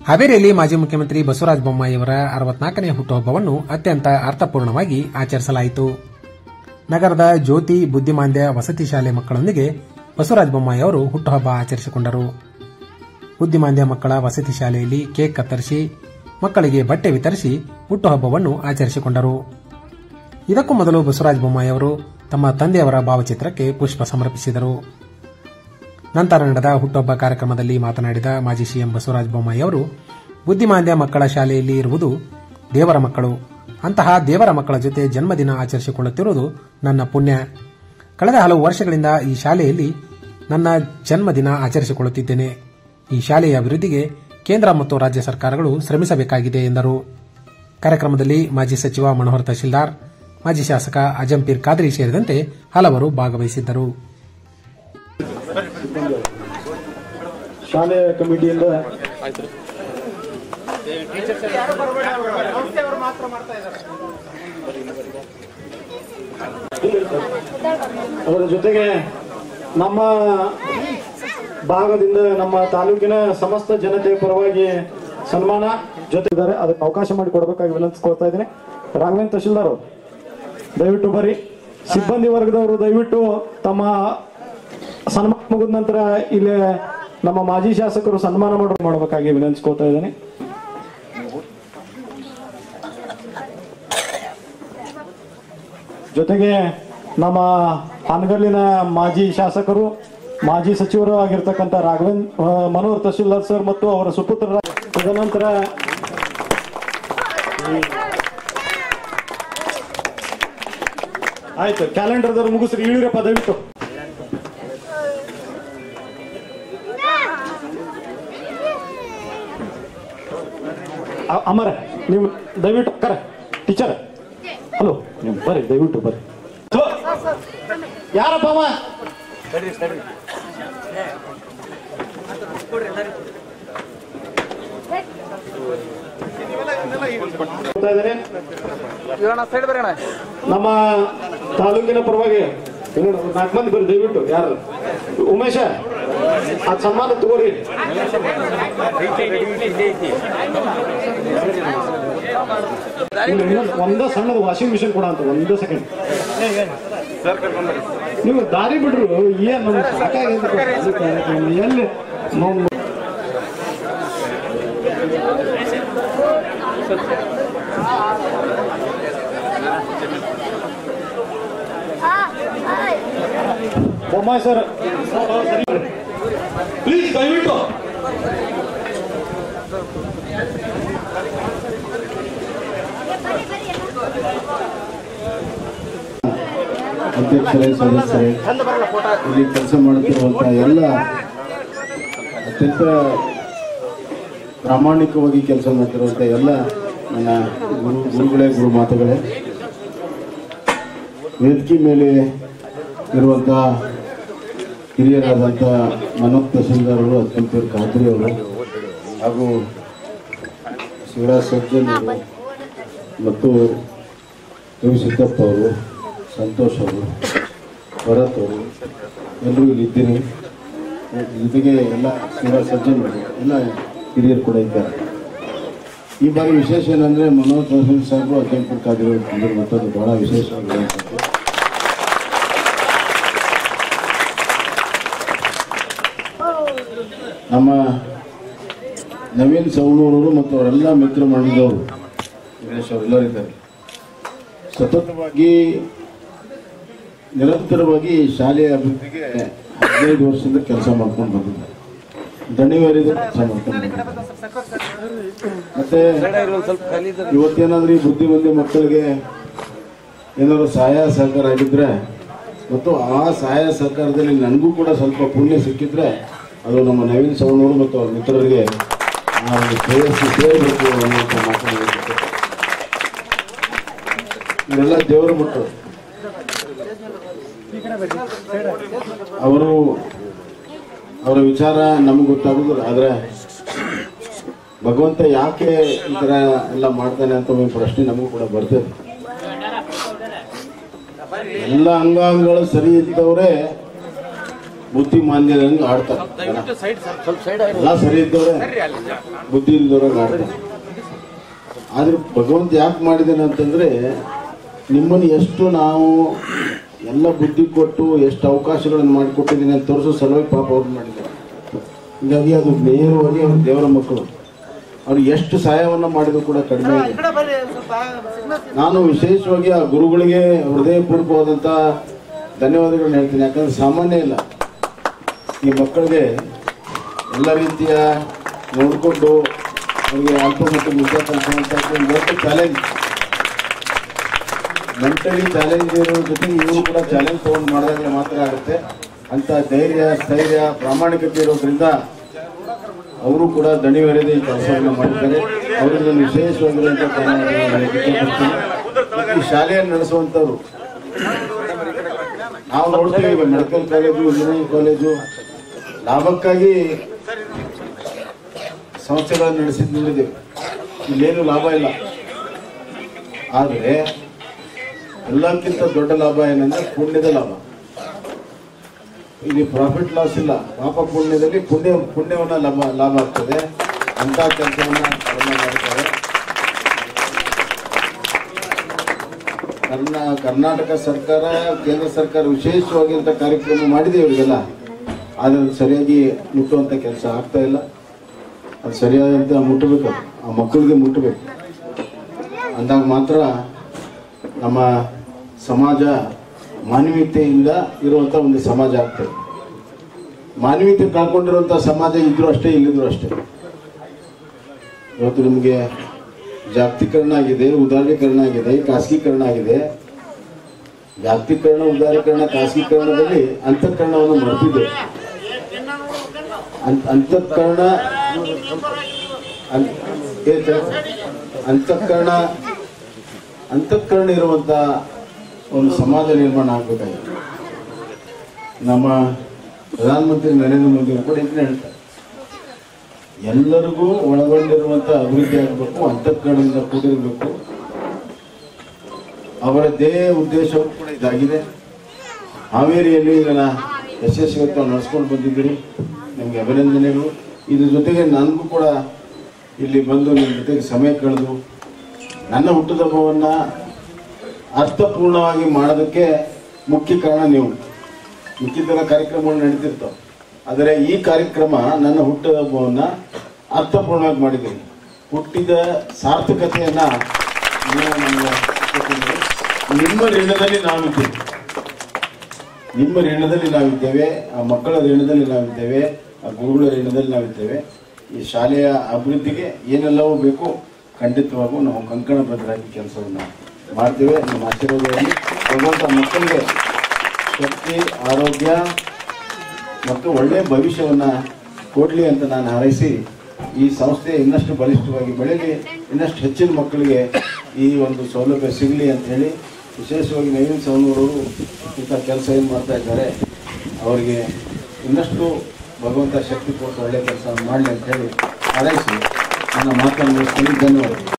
ಹಾವೇರಿಯಲ್ಲಿ ಮಾಜಿ ಮುಖ್ಯಮಂತ್ರಿ ಬಸವರಾಜ ಬೊಮ್ಮಾಯಿಯವರ ಅರವತ್ನಾಲ್ಕನೇ ಹುಟ್ಟುಹಬ್ಬವನ್ನು ಅತ್ಯಂತ ಅರ್ಥಪೂರ್ಣವಾಗಿ ಆಚರಿಸಲಾಯಿತು ನಗರದ ಜ್ಯೋತಿ ಬುದ್ಧಿಮಾಂದ್ಯ ವಸತಿ ಶಾಲೆ ಮಕ್ಕಳೊಂದಿಗೆ ಬಸವರಾಜ ಬೊಮ್ಮಾಯಿ ಅವರು ಹುಟ್ಟುಹಬ್ಬ ಆಚರಿಸಿಕೊಂಡರು ಬುದ್ಧಿಮಾಂದ್ಯ ಮಕ್ಕಳ ವಸತಿ ಶಾಲೆಯಲ್ಲಿ ಕೇಕ್ ಕತ್ತರಿಸಿ ಮಕ್ಕಳಿಗೆ ಬಟ್ಟೆ ವಿತರಿಸಿ ಹುಟ್ಟುಹಬ್ಬವನ್ನು ಆಚರಿಸಿಕೊಂಡರು ಇದಕ್ಕೂ ಮೊದಲು ಬಸವರಾಜ ಬೊಮ್ಮಾಯಿ ಅವರು ತಮ್ಮ ತಂದೆಯವರ ಭಾವಚಿತ್ರಕ್ಕೆ ಪುಷ್ಪ ಸಮರ್ಪಿಸಿದರು ನಂತರ ನಡೆದ ಹುಟ್ಟುಹಬ್ಬ ಕಾರ್ಯಕ್ರಮದಲ್ಲಿ ಮಾತನಾಡಿದ ಮಾಜಿ ಸಿಎಂ ಬಸವರಾಜ ಬೊಮ್ಮಾಯಿ ಅವರು ಬುದ್ಧಿಮಾಂದ್ಯ ಮಕ್ಕಳ ಶಾಲೆಯಲ್ಲಿ ಇರುವುದು ದೇವರ ಮಕ್ಕಳು ಅಂತಹ ದೇವರ ಮಕ್ಕಳ ಜೊತೆ ಜನ್ಮದಿನ ಆಚರಿಸಿಕೊಳ್ಳುತ್ತಿರುವುದು ನನ್ನ ಪುಣ್ಯ ಕಳೆದ ಹಲವು ವರ್ಷಗಳಿಂದ ಈ ಶಾಲೆಯಲ್ಲಿ ನನ್ನ ಜನ್ಮದಿನ ಆಚರಿಸಿಕೊಳ್ಳುತ್ತಿದ್ದೇನೆ ಈ ಶಾಲೆಯ ಅಭಿವೃದ್ಧಿಗೆ ಕೇಂದ್ರ ಮತ್ತು ರಾಜ್ಯ ಸರ್ಕಾರಗಳು ಶ್ರಮಿಸಬೇಕಾಗಿದೆ ಎಂದರು ಕಾರ್ಯಕ್ರಮದಲ್ಲಿ ಮಾಜಿ ಸಚಿವ ಮನೋಹರ್ ತಹಶೀಲ್ದಾರ್ ಮಾಜಿ ಶಾಸಕ ಅಜಂಪೀರ್ ಖಾದ್ರಿ ಸೇರಿದಂತೆ ಹಲವರು ಭಾಗವಹಿಸಿದ್ದರು ಶಾಲೆಯ ಕಮಿಟಿಯಿಂದ ಅದರ ಜೊತೆಗೆ ನಮ್ಮ ಭಾಗದಿಂದ ನಮ್ಮ ತಾಲೂಕಿನ ಸಮಸ್ತ ಜನತೆಯ ಪರವಾಗಿ ಸನ್ಮಾನ ಜೊತೆ ಇದ್ದಾರೆ ಅದಕ್ಕೆ ಅವಕಾಶ ಮಾಡಿ ಕೊಡಬೇಕಾಗಿ ವಿನಂತಿಸ್ಕೊಳ್ತಾ ಇದ್ದೀನಿ ರಾಘವೇಂದ್ರ ತಹಶೀಲ್ದಾರ್ ಅವರು ದಯವಿಟ್ಟು ಬರ್ರಿ ಸಿಬ್ಬಂದಿ ವರ್ಗದವರು ದಯವಿಟ್ಟು ತಮ್ಮ ಸನ್ಮಾನ ಮುಗಿದ ನಂತರ ಇಲ್ಲಿ ನಮ್ಮ ಮಾಜಿ ಶಾಸಕರು ಸನ್ಮಾನ ಮಾಡೋ ಮಾಡಬೇಕಾಗಿ ವಿನಂತಿಸ್ಕೊಳ್ತಾ ಇದ್ದೇನೆ ಜೊತೆಗೆ ನಮ್ಮ ಹಾನಗಲ್ಲಿನ ಮಾಜಿ ಶಾಸಕರು ಮಾಜಿ ಸಚಿವರು ಆಗಿರ್ತಕ್ಕಂಥ ರಾಘವೇಂದ್ರ ಆ, ಮನೋಹರ್ ತಹಶೀಲ್ದಾರ್ ಸರ್ ಮತ್ತು ಅವರ ಸುಪುತ್ರರ ತದನಂತರ ಆಯ್ತು ಕ್ಯಾಲೆಂಡರ್ದವ್ರು ಮುಗಿಸ್ರಿ ಇಳಿರಪ್ಪ ದಯವಿಟ್ಟು ಅ- ಅಮರ ನೀವು ದಯವಿಟ್ಟು ಕರೆ ಟೀಚರ್ ಹಲೋ ನೀವು ಬರ್ರಿ ದಯವಿಟ್ಟು ಬರ್ರಿ ಥು. ಯಾರಪ್ಪ ಅವ ಹೋಗ್ತಾ ಇದ್ದಾರೆ. ನಮ್ಮ ತಾಲೂಕಿನ ಪರವಾಗಿ ಇನ್ನೊಂದು ನಾಲ್ಕು ಮಂದಿ ಬರ್ರಿ ದಯವಿಟ್ಟು ಯಾರು ಉಮೇಶ ಆ ಸನ್ಮಾನ ತಗೋರಿ ಇಲ್ಲ, ಇನ್ನೊಂದು ಒಂದೇ ಸಣ್ಣದು ವಾಷಿಂಗ್ ಮಿಷಿನ್ ಕೊಡ ಅಂತ ಒಂದೇ ಸೆಕೆಂಡ್ ನೀವು ದಾರಿ ಬಿಡ್ರು ಏನ್ ನಮ್ಗೆ ಸಾಕಾಗಿದೆ ಎಲ್ಲಿ ನಾವು ಬೊಮ್ಮಾಯಿ ಸರ್ ಪ್ಲೀಸ್ ದಯವಿಟ್ಟು ಅಧ್ಯಕ್ಷರೇ ಸದಸ್ಯರೇ ಇಲ್ಲಿ ಕೆಲಸ ಮಾಡುತ್ತಿರುವಂತಹ ಎಲ್ಲ ಅತ್ಯಂತ ಪ್ರಾಮಾಣಿಕವಾಗಿ ಕೆಲಸ ಮಾಡ್ತಿರುವಂಥ ಎಲ್ಲ ನನ್ನ ಗುರು ಗುರುಗಳೇ ಗುರು ಮಾತುಗಳೇ ವೇದಿಕೆ ಮೇಲೆ ಇರುವಂಥ ಹಿರಿಯರಾದಂಥ ಮನೋಜ್ ತಹಸೀಲ್ದಾರ್ ಅವರು ಅತ್ಯಂತ ಖಾದ್ರಿ ಅವರು ಹಾಗೂ ಶಿವರಾಜ್ ಸಜ್ಜನ್ ಅವರು ಮತ್ತು ರವಿ ಸಿದ್ದಪ್ಪ ಅವರು ಸಂತೋಷ್ ಅವರು ಭರತ್ ಅವರು ಎಲ್ಲರೂ ಇಲ್ಲಿ ಇದ್ದೀರಿ ಜೊತೆಗೆ ಎಲ್ಲ ಶಿವರಾಜ್ ಸಜ್ಜನ್ ಅವರು ಎಲ್ಲ ಹಿರಿಯರು ಕೂಡ ಇದ್ದಾರೆ ಈ ಬಾರಿ ವಿಶೇಷ ಏನಂದ್ರೆ ಮನೋಜ್ ತಹಸೀಲ್ ಸಾಹೇಬರು ಅತ್ಯಂತ ಕಾದಿರೋ ಬಂದಿರುವಂಥದ್ದು ಬಹಳ ವಿಶೇಷವಾಗಿರುವಂಥದ್ದು ನಮ್ಮ ನವೀನ್ ಸವಣೂರವರು ಮತ್ತು ಅವರೆಲ್ಲ ಮಿತ್ರ ಮಾಡಿದವರು ಗಣೇಶ್ ಅವರೆಲ್ಲರೂ ಇದ್ದಾರೆ ಸತತವಾಗಿ ನಿರಂತರವಾಗಿ ಶಾಲೆಯ ಅಭಿವೃದ್ಧಿಗೆ ಹದಿನೈದು ವರ್ಷದಿಂದ ಕೆಲಸ ಮಾಡ್ಕೊಂಡು ಬಂದಿದ್ದಾರೆ ದಣಿವರಿದ ಕೆಲಸ ಮಾಡ್ಕೊಂಡು ಬಂದಿದ್ದಾರೆ ಮತ್ತೆ ಇವತ್ತೇನಾದ್ರೂ ಈ ಬುದ್ಧಿವಂತ ಮಕ್ಕಳಿಗೆ ಏನಾದ್ರು ಸಹಾಯ ಸಹಕಾರ ಆಗಿದ್ರೆ ಮತ್ತು ಆ ಸಹಾಯ ಸಹಕಾರದಲ್ಲಿ ನನಗೂ ಕೂಡ ಸ್ವಲ್ಪ ಪುಣ್ಯ ಸಿಕ್ಕಿದ್ರೆ ಅದು ನಮ್ಮ ನವೀನ್ ಸವಣೂರು ಮತ್ತು ಅವ್ರ ಮಿತ್ರರಿಗೆ ನಾನು ಶ್ರೇಯಸ್ಸು ಸೇರಬೇಕು ಅನ್ನುವಂಥ ಮಾತನ್ನು ಹೇಳ್ಬೇಕು. ಇವರೆಲ್ಲ ದೇವರ ಮಕ್ಕಳು ಅವರು ಅವರ ವಿಚಾರ ನಮ್ಗೆ ಗೊತ್ತಾಗುದಿಲ್ಲ ಆದ್ರೆ ಭಗವಂತ ಯಾಕೆ ಈ ತರ ಎಲ್ಲ ಮಾಡ್ತಾನೆ ಅಂತ ಒಂದು ಪ್ರಶ್ನೆ ನಮಗೂ ಕೂಡ ಬರ್ತದೆ ಎಲ್ಲ ಅಂಗಾಂಗಗಳು ಸರಿ ಇದ್ದವರೇ ಬುದ್ಧಿಮಾಂದ್ಯದಂಗೆ ಆಡ್ತಾರೆ ಎಲ್ಲ ಸರಿ ಇದ್ದವ್ರೆ ಬುದ್ಧಿ ಇಲ್ದವ್ರಂಗೆ ಆಡ್ತಾರೆ ಆದ್ರೆ ಭಗವಂತ ಯಾಕೆ ಮಾಡಿದ್ದಾನೆ ಅಂತಂದ್ರೆ ನಿಮ್ಮನ್ನು ಎಷ್ಟು ನಾವು ಎಲ್ಲ ಬುದ್ಧಿ ಕೊಟ್ಟು ಎಷ್ಟು ಅವಕಾಶಗಳನ್ನು ಮಾಡಿಕೊಟ್ಟಿದ್ದೀನಿ ಅಂತ ತೋರಿಸೋ ಸಲುವಾಗಿ ಪಾಪ ಅವ್ರು ಮಾಡಿದ್ದಾರೆ ಹೀಗಾಗಿ ಅದು ನೇರವಾಗಿ ಅವ್ರ ದೇವರ ಮಕ್ಕಳು ಅವ್ರು ಎಷ್ಟು ಸಹಾಯವನ್ನು ಮಾಡಿದ್ರು ಕೂಡ ಕಡಿಮೆ ಇದೆ ನಾನು ವಿಶೇಷವಾಗಿ ಆ ಗುರುಗಳಿಗೆ ಹೃದಯಪೂರ್ವಕವಾದಂಥ ಧನ್ಯವಾದಗಳನ್ನ ಹೇಳ್ತೀನಿ ಯಾಕಂದ್ರೆ ಸಾಮಾನ್ಯ ಇಲ್ಲ ಈ ಮಕ್ಕಳಿಗೆ ಎಲ್ಲ ರೀತಿಯ ನೋಡಿಕೊಂಡು ಅವರಿಗೆ ಅಲ್ಪ ಮತ್ತು ವಿದ್ಯಾಭ್ಯಾಸ ಅಂತ ಒಂದು ದೊಡ್ಡ ಚಾಲೆಂಜ್ ಮೆಂಟಲಿ ಚಾಲೆಂಜ್ ಇರೋ ಜೊತೆಗೆ ಇವರು ಕೂಡ ಚಾಲೆಂಜ್ ತಗೊಂಡು ಮಾಡಿದಾಗಲೇ ಮಾತ್ರ ಆಗುತ್ತೆ ಅಂತ ಧೈರ್ಯ ಸ್ಥೈರ್ಯ ಪ್ರಾಮಾಣಿಕತೆ ಇರೋದ್ರಿಂದ ಅವರು ಕೂಡ ದಣಿವರೆದೇ ಈ ಕೆಲಸವನ್ನು ಮಾಡಿದ್ದಾರೆ ಅವರಿಗೆ ನಾನು ವಿಶೇಷವಾಗಿರುವಂಥ ಧನ್ಯವಾದಗಳನ್ನು ಹೇಳಲಿಕ್ಕೆ ಇಷ್ಟಪಡ್ತೀನಿ. ಮತ್ತು ಈ ಶಾಲೆಯನ್ನು ನಡೆಸುವಂಥವ್ರು ನಾವು ನೋಡ್ತೀವಿ ಈಗ ಮೆಡಿಕಲ್ ಕಾಲೇಜು ಇಂಜಿನಿಯರಿಂಗ್ ಕಾಲೇಜು ಲಾಭಕ್ಕಾಗಿ ಸಂಸ್ಥೆಗಳನ್ನು ನಡೆಸಿದ್ದು ನೋಡಿದ್ದೇವೆ ಇಲ್ಲೇನು ಲಾಭ ಇಲ್ಲ ಆದರೆ ಎಲ್ಲಕ್ಕಿಂತ ದೊಡ್ಡ ಲಾಭ ಏನಂದ್ರೆ ಪುಣ್ಯದ ಲಾಭ ಇಲ್ಲಿ ಪ್ರಾಫಿಟ್ ಲಾಸ್ ಇಲ್ಲ ಪಾಪ ಪುಣ್ಯದಲ್ಲಿ ಪುಣ್ಯ ಪುಣ್ಯವನ್ನ ಲಾಭ ಲಾಭ ಆಗ್ತದೆ ಅಂತ ಕೆಲಸವನ್ನ ಕಡಿಮೆ ಮಾಡ್ತಾರೆ ಕರ್ನಾ ಕರ್ನಾಟಕ ಸರ್ಕಾರ ಕೇಂದ್ರ ಸರ್ಕಾರ ವಿಶೇಷವಾಗಿ ಅಂತ ಕಾರ್ಯಕ್ರಮ ಮಾಡಿದೆ ಇವರಿಗೆಲ್ಲ ಆದರೆ ಅದು ಸರಿಯಾಗಿ ಮುಟ್ಟುವಂಥ ಕೆಲಸ ಆಗ್ತಾ ಇಲ್ಲ ಅದು ಸರಿಯಾದಂತ ಮುಟ್ಟಬೇಕು ಅದು. ಆ ಮಕ್ಕಳಿಗೆ ಮುಟ್ಟಬೇಕು ಅಂದಾಗ ಮಾತ್ರ ನಮ್ಮ ಸಮಾಜ ಮಾನವೀಯತೆಯಿಂದ ಇರುವಂಥ ಒಂದು ಸಮಾಜ ಆಗ್ತದೆ ಮಾನವೀಯತೆ ಕಳ್ಕೊಂಡಿರುವಂಥ ಸಮಾಜ ಇದ್ರೂ ಅಷ್ಟೇ ಇಲ್ಲಿದ್ರು ಅಷ್ಟೇ ಇವತ್ತು ನಿಮಗೆ ಜಾಗತೀಕರಣ ಆಗಿದೆ ಉದಾರೀಕರಣ ಆಗಿದೆ ಖಾಸಗೀಕರಣ ಆಗಿದೆ ಜಾಗತೀಕರಣ ಉದಾರೀಕರಣ ಖಾಸಗೀಕರಣದಲ್ಲಿ ಅಂತಃಕರಣವನ್ನು ಮರೆತಿದೆ ಅಂ- ಅಂತಃಕರಣ ಅಂ- ಏನ್ ಸರ್? ಅಂತಃಕರಣ ಅಂತಃಕರಣ ಇರುವಂತ ಒಂದು ಸಮಾಜ ನಿರ್ಮಾಣ ಆಗ್ಬೇಕಾಗಿದೆ ನಮ್ಮ ಪ್ರಧಾನಮಂತ್ರಿ ನರೇಂದ್ರ ಮೋದಿ ಅವರು ಕೂಡ ಇದನ್ನ ಹೇಳ್ತಾರೆ ಎಲ್ಲರಿಗೂ ಒಳಗೊಂಡಿರುವಂತ ಅಭಿವೃದ್ಧಿ ಆಗಬೇಕು ಅಂತಃಕರಣದಿಂದ ಕೂಡಿರಬೇಕು ಅವರ ಧ್ಯೇಯ ಉದ್ದೇಶವೂ ಕೂಡ ಇದಾಗಿದೆ ಹಾವೇರಿಯಲ್ಲಿ ಇದನ್ನ ಯಶಸ್ವಿಯಾಗಿ ತಾವು ನಡೆಸ್ಕೊಂಡು ಬಂದಿದ್ದೀರಿ ನಿಮಗೆ ಅಭಿನಂದನೆಗಳು ಇದ್ರ ಜೊತೆಗೆ ನನಗೂ ಕೂಡ ಇಲ್ಲಿ ಬಂದು ನಿಮ್ಮ ಜೊತೆಗೆ ಸಮಯ ಕಳೆದು ನನ್ನ ಹುಟ್ಟುಹಬ್ಬವನ್ನ ಅರ್ಥಪೂರ್ಣವಾಗಿ ಮಾಡೋದಕ್ಕೆ ಮುಖ್ಯ ಕಾರಣ ನೀವು ಮಿಕ್ಕಿದ್ದೆಲ್ಲ ಕಾರ್ಯಕ್ರಮಗಳು ನಡೀತಿರ್ತಾವೆ ಆದರೆ ಈ ಕಾರ್ಯಕ್ರಮ ನನ್ನ ಹುಟ್ಟುಹಬ್ಬವನ್ನ ಅರ್ಥಪೂರ್ಣವಾಗಿ ಮಾಡಿದ್ದೀನಿ ಹುಟ್ಟಿದ ಸಾರ್ಥಕತೆಯನ್ನ ನೀವು ನನಗೆ ಕೊಟ್ಟಿದ್ದೀರಿ. ನಿಮ್ಮ ಋಣದಲ್ಲಿ ನಾವಿದ್ದೀವಿ ನಿಮ್ಮ ಋಣದಲ್ಲಿ ನಾವಿದ್ದೇವೆ ಆ ಮಕ್ಕಳ ಋಣದಲ್ಲಿ ನಾವಿದ್ದೇವೆ ಆ ಗುರುಗಳ ಋಣದಲ್ಲಿ ನಾವಿದ್ದೇವೆ ಈ ಶಾಲೆಯ ಅಭಿವೃದ್ಧಿಗೆ ಏನೆಲ್ಲವೂ ಬೇಕು ಖಂಡಿತವಾಗೂ ನಾವು ಕಂಕಣಬದ್ಧರಾಗಿ ಕೆಲಸವನ್ನು ಮಾಡ್ತೇವೆ ನಿಮ್ಮ ಆಶೀರ್ವಾದದಲ್ಲಿ ಭಗವಂತ ಮಕ್ಕಳಿಗೆ ಶಕ್ತಿ ಆರೋಗ್ಯ ಮತ್ತು ಒಳ್ಳೆಯ ಭವಿಷ್ಯವನ್ನ ಕೊಡಲಿ ಅಂತ ನಾನು ಹಾರೈಸಿ ಈ ಸಂಸ್ಥೆ ಇನ್ನಷ್ಟು ಬಲಿಷ್ಠವಾಗಿ ಬೆಳೀಲಿ ಇನ್ನಷ್ಟು ಹೆಚ್ಚಿನ ಮಕ್ಕಳಿಗೆ ಈ ಒಂದು ಸೌಲಭ್ಯ ಸಿಗಲಿ ಅಂತ ಹೇಳಿ ವಿಶೇಷವಾಗಿ ನವೀನ್ ಸೌನೂರವರು ಇಂಥ ಕೆಲಸ ಏನು ಮಾಡ್ತಾ ಇದ್ದಾರೆ ಅವರಿಗೆ ಇನ್ನಷ್ಟು ಭಗವಂತ ಶಕ್ತಿ ಕೊಟ್ಟು ಒಳ್ಳೆಯ ಕೆಲಸ ಮಾಡಲಿ ಅಂತ ಹೇಳಿ ಹಾರೈಸಿ ನನ್ನ ಮಾತನ್ನು ಮುಗಿಸ್ತೀನಿ ಧನ್ಯವಾದಗಳು